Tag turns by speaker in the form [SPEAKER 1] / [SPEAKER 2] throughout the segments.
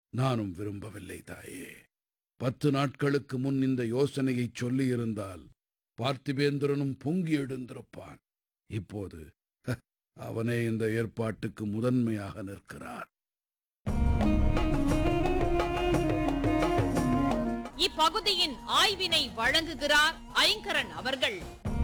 [SPEAKER 1] நானும் விரும்பவில்லை தாயே பத்து நாட்களுக்கு முன் இந்த யோசனையைச் சொல்லியிருந்தால் பார்த்திபேந்திரனும் பொங்கி எழுந்திருப்பான் இப்போது ஹ, அவனே இந்த ஏற்பாட்டுக்கு முதன்மையாக நிற்கிறான்
[SPEAKER 2] இப்பகுதியின் ஆய்வினை வழங்குகிறார் ஐங்கரன் அவர்கள்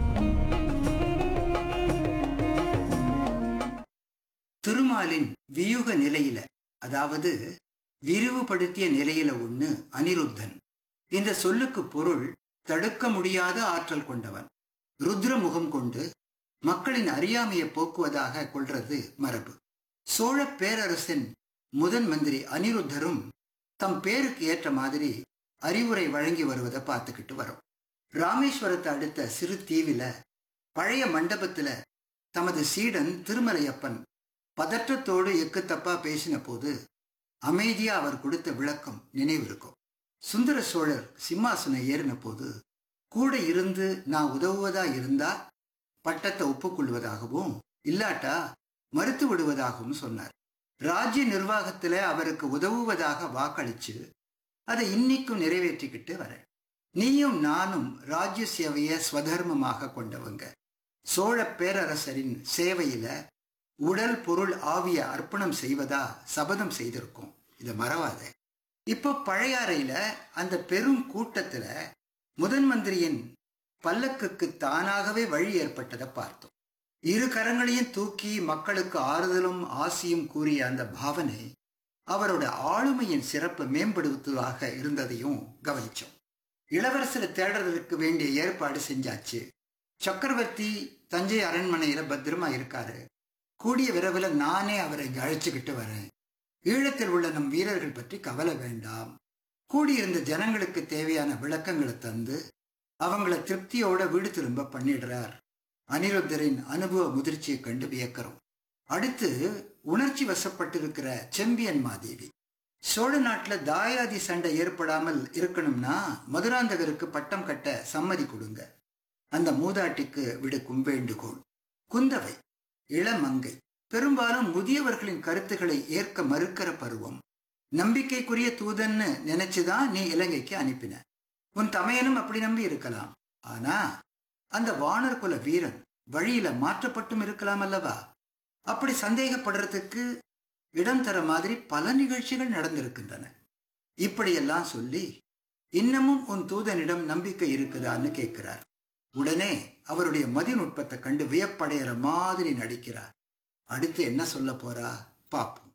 [SPEAKER 3] திருமாலின் வியூக நிலையில அதாவது விரிவுபடுத்திய நிலையில ஒண்ணு அனிருத்தன் இந்த சொல்லுக்கு பொருள் தடுக்க முடியாத ஆற்றல் கொண்டவன் ருத்ர முகம் கொண்டு மக்களின் அறியாமையை போக்குவதாக கொள்றது மரபு சோழ பேரரசின் முதன் மந்திரி அனிருத்தரும் தம் பேருக்கு ஏற்ற மாதிரி அறிவுரை வழங்கி வருவதை பார்த்துக்கிட்டு வரோம் ராமேஸ்வரத்தை அடுத்த சிறு தீவில பழைய மண்டபத்துல தமது சீடன் திருமலையப்பன் பதற்றத்தோடு எக்கு தப்பா பேசின போது அமைதியா அவர் கொடுத்த விளக்கம் நினைவிருக்கும் சுந்தர சோழர் சிம்மாசனம் ஏறின போது கூட இருந்து நான் உதவுவதா இருந்தா பட்டத்தை ஒப்புக்கொள்வதாகவும் இல்லாட்டா மறுத்து விடுவதாகவும் சொன்னார் ராஜ்ய நிர்வாகத்துல அவருக்கு உதவுவதாக வாக்களிச்சு அதை இன்னைக்கும் நிறைவேற்றிக்கிட்டு வரேன் நீயும் நானும் ராஜ்ய சேவையை ஸ்வதர்மமாக கொண்டவங்க சோழ பேரரசரின் சேவையில உடல் பொருள் ஆவிய அர்ப்பணம் செய்வதா சபதம் செய்திருக்கோம் இதை மறவாத இப்போ பழையாறையில அந்த பெரும் கூட்டத்துல முதன் மந்திரியின் பல்லக்குக்கு தானாகவே வழி ஏற்பட்டதை பார்த்தோம் இரு கரங்களையும் தூக்கி மக்களுக்கு ஆறுதலும் ஆசியும் கூறிய அந்த பாவனை அவரோட ஆளுமையின் சிறப்பு மேம்படுத்துவதாக இருந்ததையும் கவனிச்சோம் இளவரசரை தேடுறதுக்கு வேண்டிய ஏற்பாடு செஞ்சாச்சு சக்கரவர்த்தி தஞ்சை அரண்மனையில பத்திரமா இருக்காரு கூடிய விரைவில் நானே அவரை இங்க அழைச்சுக்கிட்டு வரேன் ஈழத்தில் உள்ள நம் வீரர்கள் பற்றி கவலை வேண்டாம் கூடியிருந்த ஜனங்களுக்கு தேவையான விளக்கங்களை தந்து அவங்கள திருப்தியோட வீடு திரும்ப பண்ணிடுறார் அனிருத்தரின் அனுபவ முதிர்ச்சியை கண்டு வியக்கிறோம் அடுத்து உணர்ச்சி வசப்பட்டிருக்கிற செம்பியன் மாதேவி சோழ நாட்டுல தாயாதி சண்டை ஏற்படாமல் இருக்கணும்னா மதுராந்தகருக்கு பட்டம் கட்ட சம்மதி கொடுங்க அந்த மூதாட்டிக்கு விடுக்கும் வேண்டுகோள் குந்தவை இளமங்கை பெரும்பாலும் முதியவர்களின் கருத்துக்களை ஏற்க மறுக்கிற பருவம் நம்பிக்கைக்குரிய தூதன்னு நினைச்சுதான் நீ இலங்கைக்கு அனுப்பின உன் தமையனும் அப்படி நம்பி இருக்கலாம் ஆனா அந்த வானர் குல வீரன் வழியில மாற்றப்பட்டும் இருக்கலாம் அல்லவா அப்படி சந்தேகப்படுறதுக்கு இடம் தர மாதிரி பல நிகழ்ச்சிகள் நடந்திருக்கின்றன இப்படியெல்லாம் சொல்லி இன்னமும் உன் தூதனிடம் நம்பிக்கை இருக்குதான்னு கேட்கிறார் உடனே அவருடைய மதிநுட்பத்தை கண்டு வியப்படைகிற மாதிரி நடிக்கிறார் அடுத்து என்ன சொல்ல போறா பாப்போம்